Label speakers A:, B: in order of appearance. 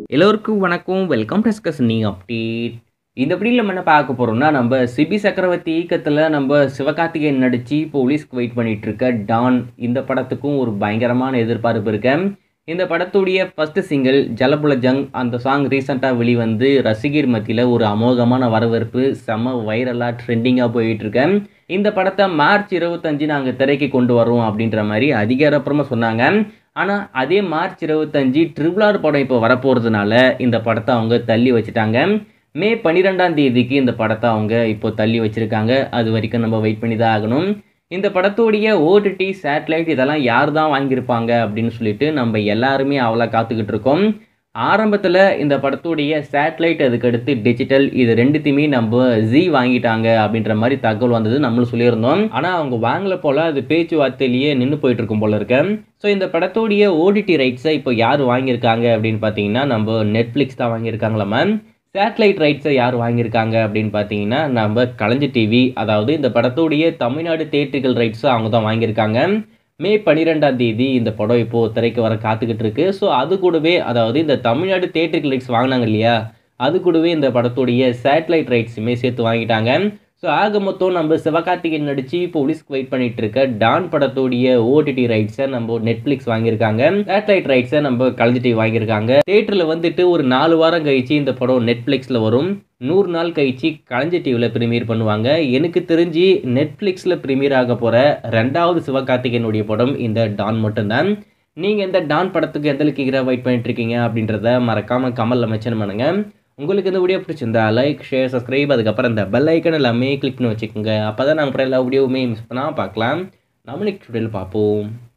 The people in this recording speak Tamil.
A: எல்லோருக்கும் வணக்கம் வெல்கம் டஸ்கஸ் நீ அப்டேட் இந்த வீடியோவில் நம்ம என்ன பார்க்க போகிறோம்னா நம்ம சிபி சக்கரவர்த்தி இயக்கத்தில் நம்ம சிவகார்த்திகேயன் நடித்து போலீஸ்க்கு வெயிட் பண்ணிட்டு இருக்க டான் இந்த படத்துக்கும் ஒரு பயங்கரமான எதிர்பார்ப்பு இருக்கு இந்த படத்துடைய ஃபர்ஸ்ட் சிங்கிள் ஜலபுலஜங் அந்த சாங் ரீசெண்டாக வெளிவந்து ரசிகர் மத்தியில் ஒரு அமோகமான வரவேற்பு செம வைரலாக ட்ரெண்டிங்காக போயிட்டு இருக்கேன் இந்த படத்தை மார்ச் இருபத்தஞ்சு நாங்கள் திரைக்கு கொண்டு வரோம் அப்படின்ற மாதிரி அதிகாரப்பூர்வமாக சொன்னாங்க ஆனால் அதே மார்ச் இருபத்தஞ்சி ட்ரிபிளார் படம் இப்போ வரப்போகிறதுனால இந்த படத்தை அவங்க தள்ளி வச்சுட்டாங்க மே பன்னிரெண்டாம் தேதிக்கு இந்த படத்தை அவங்க இப்போ தள்ளி வச்சுருக்காங்க அது வரைக்கும் நம்ம வெயிட் பண்ணி தான் ஆகணும் இந்த படத்துடைய ஓடிடி சேட்டலைட் இதெல்லாம் யார் தான் வாங்கியிருப்பாங்க அப்படின்னு சொல்லிட்டு நம்ம எல்லாருமே அவ்வளோ காத்துக்கிட்டு இருக்கோம் ஆரம்பத்தில் இந்த படத்துடைய சேட்டலைட் அதுக்கடுத்து டிஜிட்டல் இது ரெண்டுத்தையுமே நம்ம ஜி வாங்கிட்டாங்க அப்படின்ற மாதிரி தகவல் வந்தது நம்மளும் சொல்லியிருந்தோம் ஆனால் அவங்க வாங்கல போல் அது பேச்சுவார்த்தையிலேயே நின்று போயிட்டு இருக்கும் போல இருக்கு ஸோ இந்த படத்துடைய ஓடிடி ரைட்ஸை இப்போ யார் வாங்கியிருக்காங்க அப்படின்னு பார்த்தீங்கன்னா நம்ம நெட்ஃப்ளிக்ஸ் தான் வாங்கியிருக்காங்களாம சேட்டலைட் ரைட்ஸை யார் வாங்கியிருக்காங்க அப்படின்னு பார்த்தீங்கன்னா நம்ம கலைஞர் டிவி அதாவது இந்த படத்துடைய தமிழ்நாடு தேட்டர்கள் ரைட்ஸை அவங்க தான் வாங்கியிருக்காங்க மே பன்னிரெண்டாம் தேதி இந்த படம் இப்போது திரைக்கு வர காத்துக்கிட்டு இருக்கு ஸோ அது கூடவே அதாவது இந்த தமிழ்நாடு தேட்டருக்கு ரைட்ஸ் வாங்கினாங்க இல்லையா அது கூடவே இந்த படத்துடைய சேட்டலைட் ரைட்ஸுமே சேர்த்து வாங்கிட்டாங்க ஸோ ஆக மொத்தம் நம்ம சிவகார்த்திகேயன் நடித்து போலீஸ்க்கு வெயிட் பண்ணிட்டு இருக்க டான் படத்துடைய ஓடிடி ரைட்ஸை நம்ம நெட்ஃப்ளிக்ஸ் வாங்கியிருக்காங்க சேட்டலைட் ரைட்ஸை நம்ம கலைஞர் டிவி வாங்கியிருக்காங்க தேட்டரில் வந்துட்டு ஒரு நாலு வாரம் கழிச்சு இந்த படம் நெட்ஃப்ளிக்ஸில் வரும் நூறு நாள் கழிச்சு கலைஞர் டிவியில் ப்ரீமியர் பண்ணுவாங்க எனக்கு தெரிஞ்சு நெட்ஃப்ளிக்ஸில் ப்ரீமியர் ஆக போகிற ரெண்டாவது சிவகார்த்திகேயனுடைய படம் இந்த டான் மட்டும்தான் நீங்கள் இந்த டான் படத்துக்கு எந்த அளவுக்கு வெயிட் பண்ணிட்டு இருக்கீங்க அப்படின்றத மறக்காமல் கமலில் மென்ஷன் பண்ணுங்கள் உங்களுக்கு இந்த வீடியோ பிடிச்சிருந்தா லைக் ஷேர் சப்ஸ்கிரைப் அதுக்கப்புறம் இந்த பெல் ஐக்கன் எல்லாமே கிளிக் பண்ணி வச்சுக்கோங்க அப்போ தான் நாங்கள் எல்லா வீடியோவுமே மிஸ் பண்ணால் பார்க்கலாம் நம்ம நெக்ஸ்ட் வீடியோவில் பார்ப்போம்